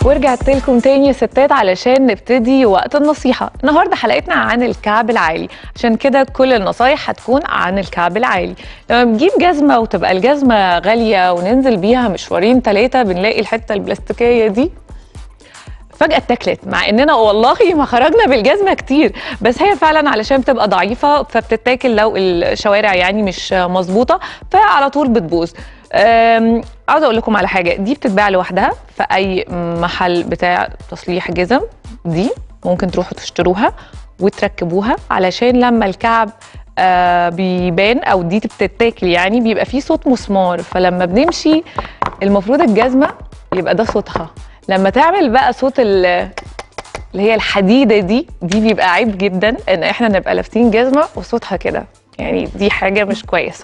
ورجعت لكم تاني يا ستات علشان نبتدي وقت النصيحة النهاردة حلقتنا عن الكعب العالي عشان كده كل النصايح هتكون عن الكعب العالي لما بنجيب جزمة وتبقى الجزمة غالية وننزل بيها مشوارين ثلاثة بنلاقي الحتة البلاستيكية دي فجأة اتاكلت مع اننا والله ما خرجنا بالجزمة كتير بس هي فعلا علشان بتبقى ضعيفة فبتتاكل لو الشوارع يعني مش مظبوطة فعلى طول بتبوظ أم، عاوزه اقول لكم على حاجه دي بتتباع لوحدها في اي محل بتاع تصليح جزم دي ممكن تروحوا تشتروها وتركبوها علشان لما الكعب آه بيبان او دي بتتاكل يعني بيبقى فيه صوت مسمار فلما بنمشي المفروض الجزمه يبقى ده صوتها لما تعمل بقى صوت ال- اللي هي الحديده دي دي بيبقى عيب جدا ان احنا نبقى لابسين جزمه وصوتها كده يعني دي حاجه مش كويسه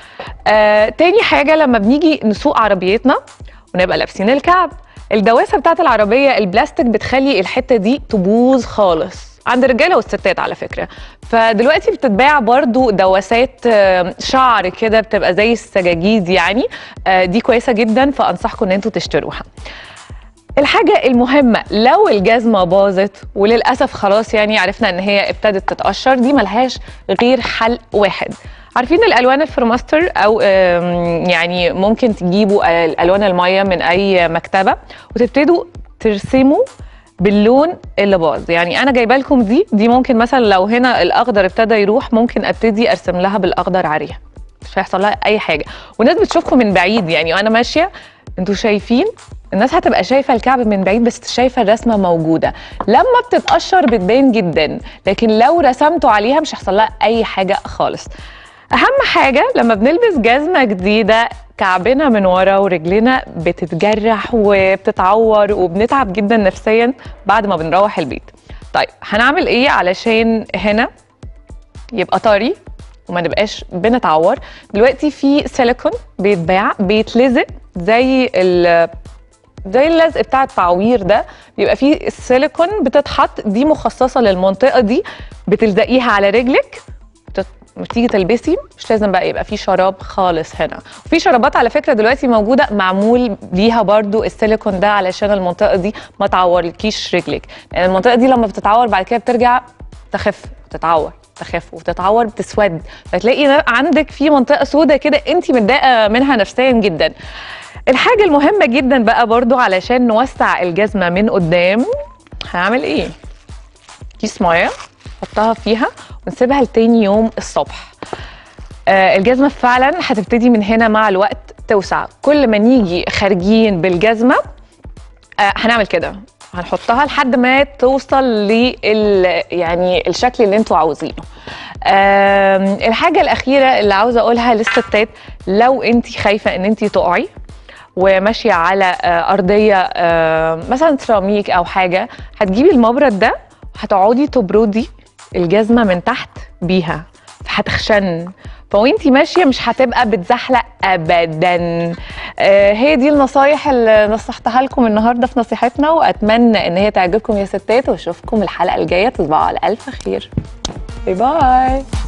آه، تاني حاجة لما بنيجي نسوق عربيتنا ونبقى لابسين الكعب الدواسة بتاعت العربية البلاستيك بتخلي الحتة دي تبوظ خالص عند الرجالة والستات على فكرة فدلوقتي بتتباع برضو دواسات آه، شعر كده بتبقى زي السجاجيد يعني آه، دي كويسة جدا فأنصحكم ان انتوا تشتروها الحاجة المهمة لو الجزمة باظت وللأسف خلاص يعني عرفنا ان هي ابتدت تتقشر دي ملهاش غير حل واحد عارفين الالوان الفرماستر او آم، يعني ممكن تجيبوا الالوان الميه من اي مكتبه وتبتدوا ترسموا باللون اللي باظ يعني انا جايبه لكم دي دي ممكن مثلا لو هنا الاخضر ابتدى يروح ممكن ابتدي ارسم لها بالاخضر عليها مش هيحصل لها اي حاجه والناس بتشوفكم من بعيد يعني وانا ماشيه انتوا شايفين الناس هتبقى شايفه الكعب من بعيد بس شايفه الرسمه موجوده لما بتتقشر بتبان جدا لكن لو رسمتوا عليها مش هيحصل لها اي حاجه خالص اهم حاجه لما بنلبس جزمه جديده كعبنا من ورا ورجلنا بتتجرح وبتتعور وبنتعب جدا نفسيا بعد ما بنروح البيت طيب هنعمل ايه علشان هنا يبقى طري وما نبقاش بنتعور دلوقتي في سيليكون بيتباع بيتلزق زي ال زي اللزق بتاع التعوير ده بيبقى فيه السيليكون بتتحط دي مخصصه للمنطقه دي بتلزقيها على رجلك بت- بتيجي تلبسي مش لازم بقى يبقى في شراب خالص هنا وفي شرابات على فكره دلوقتي موجوده معمول ليها برضو السيليكون ده علشان المنطقه دي ما تعورلكيش رجلك لان المنطقه دي لما بتتعور بعد كده بترجع تخف وتتعور تخف وتتعور بتسود فتلاقي عندك في منطقه سودة كده انت متضايقه منها نفسيا جدا الحاجه المهمه جدا بقى برضو علشان نوسع الجزمه من قدام هنعمل ايه كيس ميه نحطها فيها ونسيبها لتاني يوم الصبح آه الجزمه فعلا هتبتدي من هنا مع الوقت توسع كل ما نيجي خارجين بالجزمه آه هنعمل كده هنحطها لحد ما توصل لل يعني الشكل اللي انتوا عاوزينه آم، الحاجه الاخيره اللي عاوزه اقولها للستات لو انت خايفه ان انت تقعي وماشيه على آه، ارضيه آه، مثلا سيراميك او حاجه هتجيبي المبرد ده هتقعدي تبردي الجزمه من تحت بيها هتخشن فوانتي ماشيه مش هتبقى بتزحلق ابدا آه، هي دي النصايح اللي نصحتها لكم النهارده في نصيحتنا واتمنى ان هي تعجبكم يا ستات واشوفكم الحلقه الجايه تصبحوا على الف خير باي باي